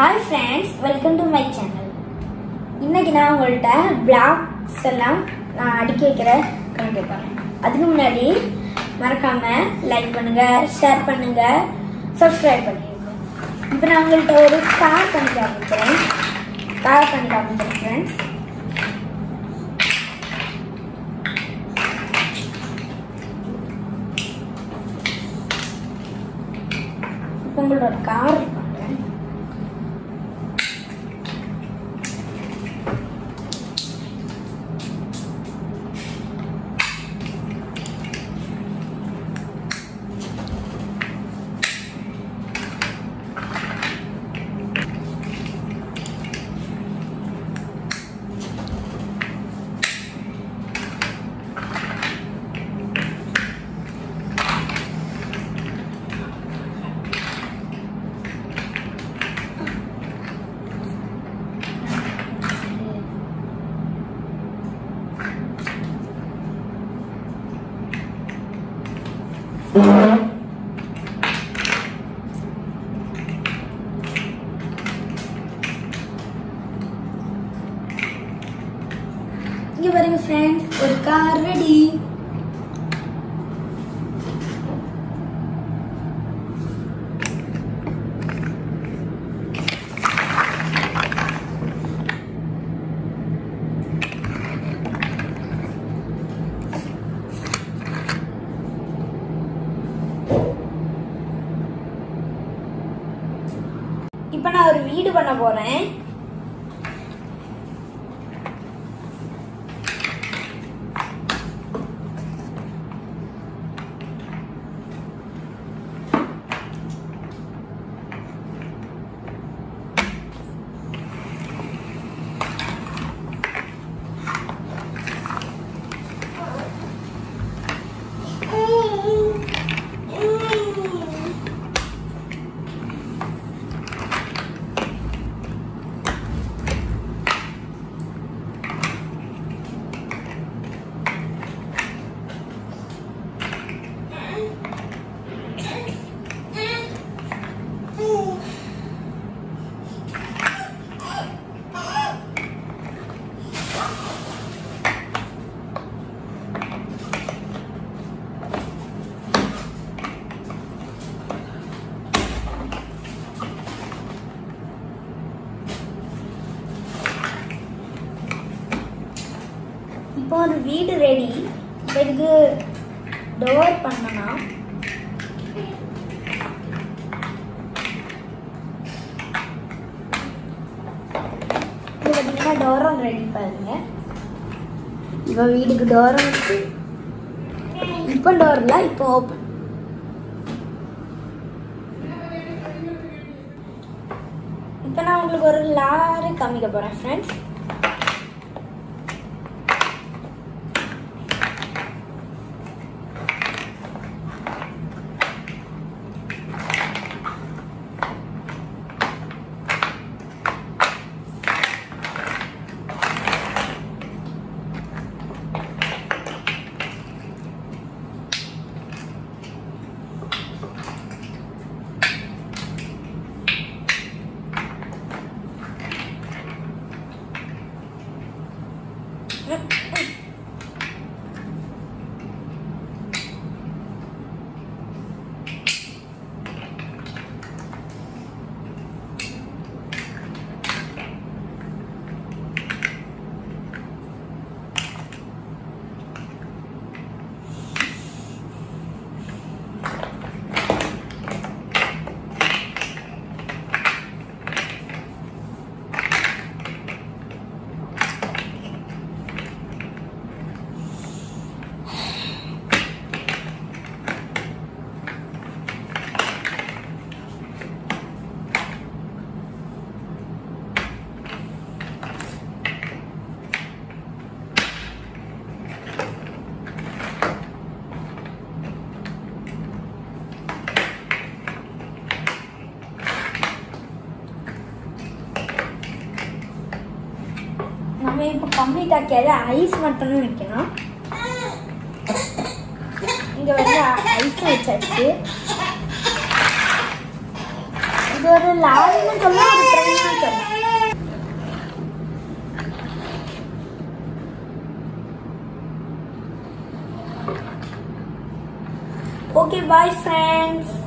hi friends welcome to my channel இன்னைக்கு நான் உங்கள்கிட்ட பிளாக்ஸ் எல்லாம் நான் அடுக்கி வைக்கிற காமிக்க போகிறேன் அதுக்கு முன்னாடி மறக்காம லைக் பண்ணுங்க ஷேர் பண்ணுங்க சப்ஸ்கிரைப் பண்ணிடுங்க இப்போ நான் உங்கள்கிட்ட ஒரு கார் பண்ணி காமிக்கிறேன் கார் பண்ணி காமிக்கிறேன் ஃப்ரெண்ட்ஸ் இப்போ உங்களோட கார் பண்ணுறேன் இங்க பாருங்க ஃப்ரெண்ட்ஸ் ஒரு கார் ரெடி இப்போ நான் ஒரு வீடு பண்ண போறேன் இப்போ ஒரு வீடு ரெடி இப்போ இதுக்கு டோர் பண்ணனா இது பார்த்தீங்கன்னா டோரும் ரெடி பாருங்க இப்போ வீடுக்கு டோரும் இருக்கு இப்போ டோர் இல்லை இப்போ ஓப்பன் இப்போ நான் உங்களுக்கு ஒரு லாரி காமிக்க போகிறேன் ஃப்ரெண்ட்ஸ் நம்ம இப்போ கம்ப்ளீட் ஆக்கியாது ஐஸ் மட்டும் வைக்கணும் இங்க வந்து ஐஸ் வச்சாச்சு இது ஒரு லாரின்னு சொல்லலாம் ஒரு ட்ரெயின்னு சொல்லலாம் ஓகே பாய் ஃப்ரெண்ட்ஸ்